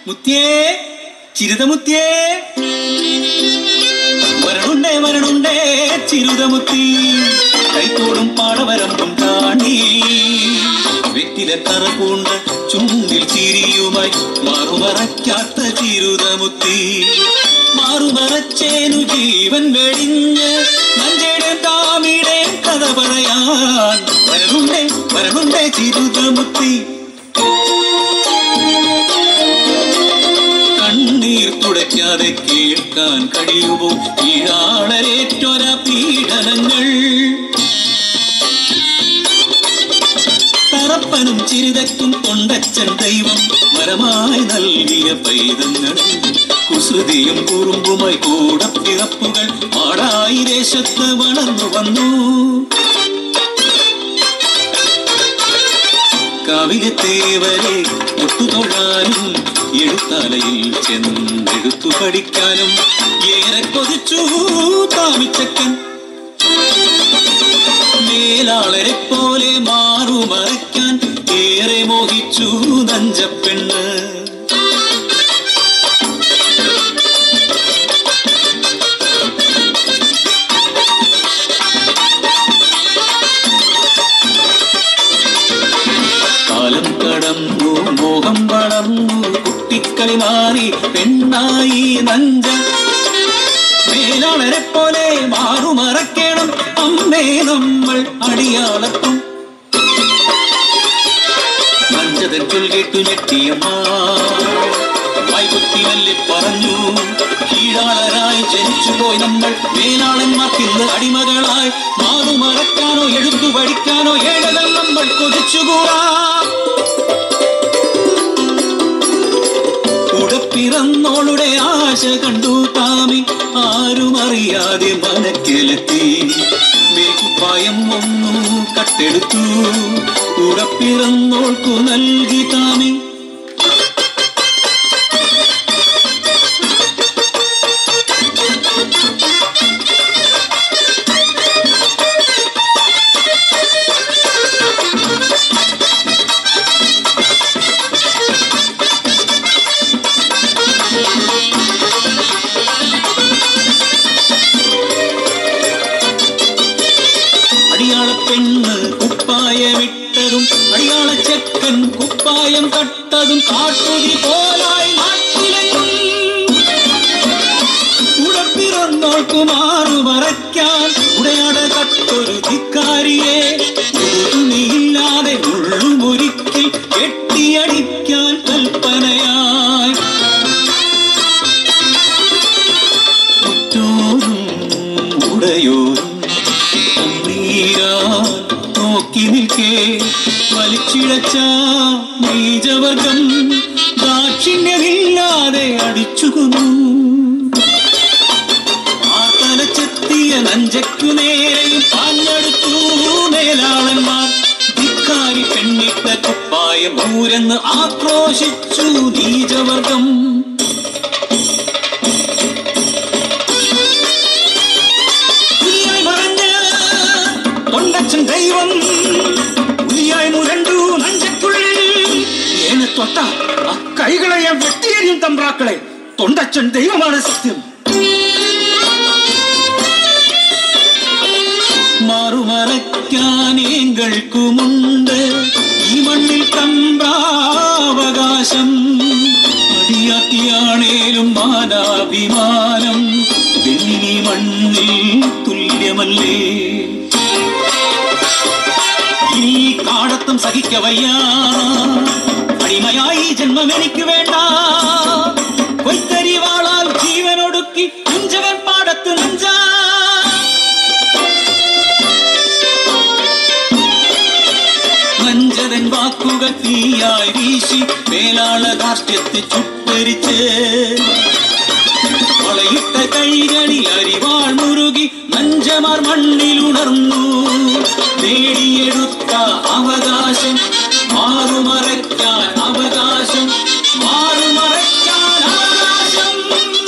മുത്തിയേ ചിരുതമുത്തിയേ വരണുണ്ടേ വരണുണ്ടേ ചിരുതമുത്തി കൈത്തോടും പാടവരമ്പും കാണി വെറ്റിലെ തറപൂണ്ട ചുണ്ടിൽ ചിരിയുമായി മാറുമറയ്ക്കാത്ത ചിരുതമുത്തി മാറുമറച്ചേനു ജീവൻ വെടിഞ്ഞ് നഞ്ചയുടെ താമിയുടെ കഥ പറയാൻ വരണുണ്ടേ വരണുണ്ടേ ചിരുതമുത്തി കണ്ണീർ തുടയ്ക്കാതെ കേൾക്കാൻ കഴിയുമോ ഈഴാളരേറ്റൊര പീഡനങ്ങൾ തറപ്പനും ചിരിതയ്ക്കും കൊണ്ടച്ചൻ ദൈവം വരമായി നൽകിയ പൈതങ്ങൾ കുസൃതിയും കുറുമ്പുമായി കൂടപ്പിറപ്പുകൾ പാടായി ദേശത്ത് വളർന്നു വന്നു കവിതത്തേവരെ ഒട്ടുതൊഴാനും എഴുത്താലയിൽ ചെന്നെടുത്തു പഠിക്കാനും ഏറെ കൊതിച്ചു താമിച്ചക്കൻ മേലാളരെ പോലെ മാറുമറയ്ക്കാൻ ഏറെ മോഹിച്ചു നഞ്ചപ്പെണ്ണ് കാലം കടന്നു മോഹം വളർന്നു കുട്ടിക്കളി മാറി പെണ്ണായി നഞ്ച മേലാളരെ പോലെ മാറുമറക്കണം അമ്മേ നമ്മൾ അടിയാളത്തും നഞ്ചതൻ ചൊൽ കേട്ടു ഞെട്ടിയമ്മ വായ്പുത്തി മെല്ലെ പറഞ്ഞു കീഴാളരായി ജനിച്ചുപോയി നമ്മൾ മേലാളന്മാർക്കിന്ന് അടിമകളായി മാറുമറക്കാനോ എഴുത്തു പഠിക്കാനോ ഏഴകൾ നമ്മൾ കൊതിച്ചുകൂടാ കൂടെ പിറന്നോളുടെ ആശ കണ്ടു താമി ആരും അറിയാതെ മനക്കിലെത്തി മേൽക്കുപ്പായം ഒന്നു കട്ടെടുത്തു കൂടെ പിറന്നോൾക്കു നൽകി താമി അടിയാള പെണ്ണ് കുപ്പായമിട്ടതും അടിയാള ചെക്കൻ കുപ്പായം കട്ടതും കാട്ടുതി പോലായി നാട്ടിലെങ്ങും ഉടപ്പിറന്നോൾക്കു മാറു മറയ്ക്കാൻ ഉടയാട കട്ടൊരു ധിക്കാരിയെ തുണിയില്ലാതെ ഉള്ളുമൊരിക്കൽ കെട്ടിയടിക്കാൻ കൽപ്പനയായി ഉറ്റോരും ഉടയോരും കണ്ണീരാൽ നോക്കി നിൽക്കേ വലിച്ചിഴച്ച നീചവർഗം ദാക്ഷിണ്യമില്ലാതെ അടിച്ചുകൊന്നു ആ തലച്ചെത്തിയ നഞ്ചയ്ക്കു നേരെയും പാഞ്ഞെടുത്തു മേലാളന്മാർ ധിക്കാരി പെണ്ണിട്ട കുപ്പായം ഊരെന്ന് ആക്രോശിച്ചു നീചവർഗം ഉലിയായി മറഞ്ഞ് തൊണ്ടച്ചൻ ദൈവം ഉലിയായി മുരണ്ടു നഞ്ചക്കുള്ളിൽ ഏനെ തൊട്ട ആ കൈകളെ ഞാൻ വെട്ടിയെറിയും തമ്പ്രാക്കളെ തൊണ്ടച്ചൻ ദൈവമാണ് സത്യം മാറുമറയ്ക്കാനേങ്ങൾക്കുമുണ്ട് ഈ മണ്ണിൽ തമ്പ്രാവകാശം അടിയാക്കിയാണേലും മാനാഭിമാനം വെള്ളി മണ്ണിൽ തുല്യമല്ലേ ഇനി ഈ കാടത്തം സഹിക്കവയ്യ അടിമയായി ജന്മം എനിക്ക് വേണ്ട കൊയ്ത്തരി വാളാൽ ജീവനൊടുക്കി കുഞ്ചവൻ പാടത്ത് നഞ്ചാ വഞ്ചതൻ വാക്കുകൾ തീയായി വീശി മേലാള രാഷ്ട്രത്തെ ചുട്ടരിച്ച് വളയിട്ട കൈകളിൽ അരിവാൾ മുറുകി നഞ്ചമാർ മണ്ണിലുണർന്നു നേടിയെടുത്ത അവകാശം മാറുമറയ്ക്കാൻ അവകാശം മാറുമറയ്ക്കാൻ അവകാശം